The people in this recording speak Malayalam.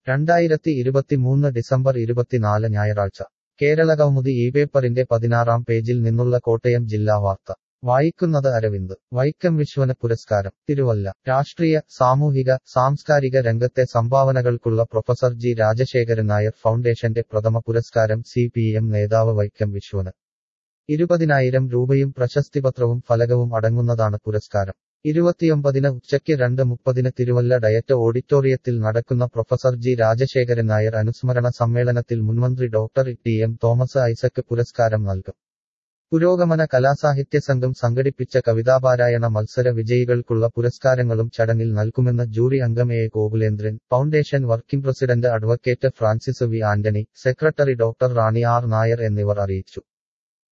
രണ്ടായിരത്തി ഇരുപത്തിമൂന്ന് ഡിസംബർ ഇരുപത്തിനാല് ഞായറാഴ്ച കേരള കൗമുദി ഈ പേപ്പറിന്റെ പതിനാറാം പേജിൽ നിന്നുള്ള കോട്ടയം ജില്ലാ വാർത്ത വായിക്കുന്നത് അരവിന്ദ് വൈക്കം വിശ്വന് പുരസ്കാരം തിരുവല്ല രാഷ്ട്രീയ സാമൂഹിക സാംസ്കാരിക രംഗത്തെ സംഭാവനകൾക്കുള്ള പ്രൊഫസർ ജി രാജശേഖരൻ നായർ ഫൗണ്ടേഷന്റെ പ്രഥമ പുരസ്കാരം സി പി എം നേതാവ് വൈക്കം വിശ്വന് ഇരുപതിനായിരം രൂപയും പ്രശസ്തിപത്രവും ഫലകവും അടങ്ങുന്നതാണ് പുരസ്കാരം ഇരുപത്തിയൊമ്പതിന് ഉച്ചയ്ക്ക് രണ്ട് മുപ്പതിന് തിരുവല്ല ഡയറ്റ് ഓഡിറ്റോറിയത്തിൽ നടക്കുന്ന പ്രൊഫസർ ജി രാജശേഖരൻ നായർ അനുസ്മരണ സമ്മേളനത്തിൽ മുൻമന്ത്രി doctor T M Thomas Isaac പുരസ്കാരം നൽകും പുരോഗമന കലാസാഹിത്യ സംഘം സംഘടിപ്പിച്ച കവിതാപാരായണ മത്സര വിജയികൾക്കുള്ള പുരസ്കാരങ്ങളും ചടങ്ങിൽ നൽകുമെന്ന് ജൂറി അംഗം A Gokulendran foundation working president advocate Francis V Antony secretary doctor Rani R Nair എന്നിവർ അറിയിച്ചു